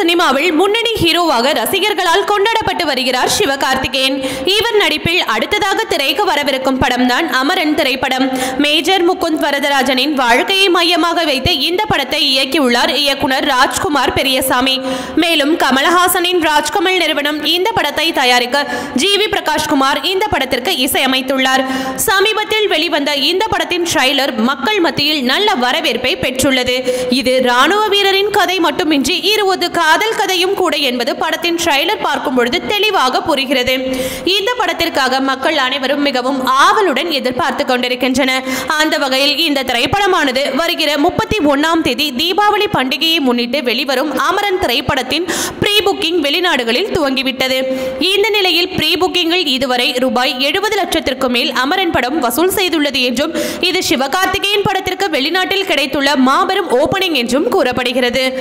சினிமாவில் முன்னணி ஹீரோவாக ரசிகர்களால் கொண்டாடப்பட்டு வருகிறார் சிவகார்த்திகேயன் இவர் நடிப்பில் அடுத்ததாக திரைக்கு வரவிருக்கும் படம் தான் அமரன் திரைப்படம் மேஜர் முகுந்த் வரதராஜனின் வாழ்க்கையை மையமாக வைத்து இந்த படத்தை இயக்கியுள்ளார் இயக்குனர் ராஜ்குமார் பெரியசாமி மேலும் கமலஹாசனின் ராஜ்கமல் நிறுவனம் இந்த படத்தை தயாரிக்க ஜி வி பிரகாஷ்குமார் இந்த படத்திற்கு இசையமைத்துள்ளார் சமீபத்தில் வெளிவந்த இந்த படத்தின் ட்ரைலர் மக்கள் மத்தியில் நல்ல வரவேற்பை பெற்றுள்ளது இது ராணுவ வீரரின் கதை மட்டுமின்றி இருபது காதல் கதையும் கூட என்பது படத்தின் ட்ரைலர் பார்க்கும் பொழுது தெளிவாக புரிகிறது இந்த படத்திற்காக மக்கள் அனைவரும் மிகவும் ஆவலுடன் எதிர்பார்த்து கொண்டிருக்கின்றனர் அந்த வகையில் இந்த திரைப்படமானது வருகிற முப்பத்தி ஒன்னாம் தேதி தீபாவளி பண்டிகையை முன்னிட்டு வெளிவரும் அமரன் திரைப்படத்தின் ப்ரீ புக்கிங் வெளிநாடுகளில் துவங்கிவிட்டது இந்த நிலையில் ப்ரீ புக்கிங்கில் இதுவரை ரூபாய் எழுபது லட்சத்திற்கு மேல் அமரன் படம் வசூல் செய்துள்ளது என்றும் இது சிவகார்த்திகேயன் படத்திற்கு வெளிநாட்டில் கிடைத்துள்ள மாபெரும் ஓபனிங் என்றும் கூறப்படுகிறது